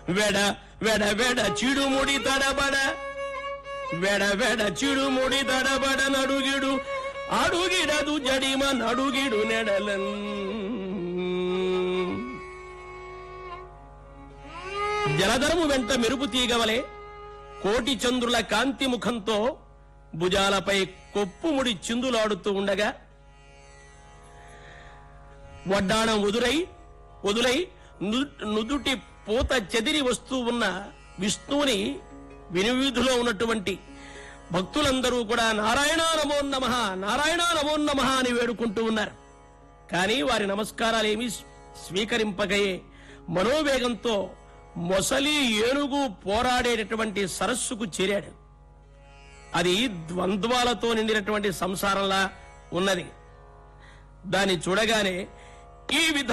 వెడ వెడ వెడ చిడుముడి తడబడ వెడ వెడ చిడుముడి తడబడ నడుగిడు అడుగిడదు జడిమ నడుగిడు నెడలన్ జలధరము వెంట మెరుపు తీగవలే కోటి చంద్రుల కాంతి ముఖంతో భుజాలపై కొప్పుముడి చిందులాడుతూ ఉండగా వడ్డాణం వదురై వదులై ను- నుదుటి పూత చెదిరి వస్తూ ఉన్న విష్ణువుని వినివిధులో ఉన్నటువంటి భక్తులందరూ కూడా నారాయణ నమో నమ నారాయణ నమో నమ అని వేడుకుంటూ ఉన్నారు కానీ వారి నమస్కారాలేమీ స్వీకరింపకయే మనోవేగంతో మొసలి ఏనుగు పోరాడేటటువంటి సరస్సుకు చేరాడు అది ద్వంద్వాలతో నిండినటువంటి సంసారంలా ఉన్నది దాన్ని చూడగానే ఈ విధ